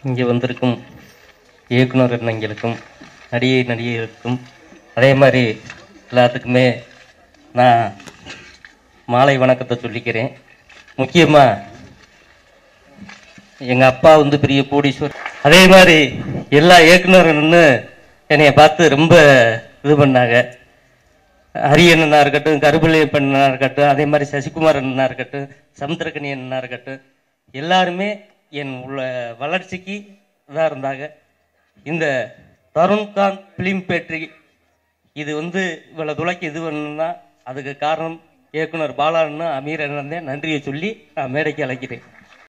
இங்கே வந்திருக்கும் இயக்குனர் அண்ணங்களுக்கும் நடிகை நடிகைகளுக்கும் அதே மாதிரி எல்லாத்துக்குமே நான் மாலை வணக்கத்தை சொல்லிக்கிறேன் முக்கியமாக எங்கள் அப்பா வந்து பெரிய கோடீஸ்வர் அதே மாதிரி எல்லா இயக்குனருன்னு என்னைய பார்த்து ரொம்ப இது பண்ணாங்க ஹரியண்ணனா இருக்கட்டும் கருப்பள்ளி பண்ணா இருக்கட்டும் அதே மாதிரி சசிகுமார் அண்ணனா இருக்கட்டும் சமுத்திரக்கனி அண்ணனா இருக்கட்டும் எல்லாருமே என் உள்ள வளர்ச்சிக்கு இதாக இருந்தாங்க இந்த தருண்காந்த் பிலிம் பேட்ரி இது வந்து இவ்வளோ துளைக்கு இது பண்ணணும்னா அதுக்கு காரணம் இயக்குனர் பாலான்னு அமீர் அண்ணன் நன்றியை சொல்லி நான் மேடைக்கு அழைக்கிறேன்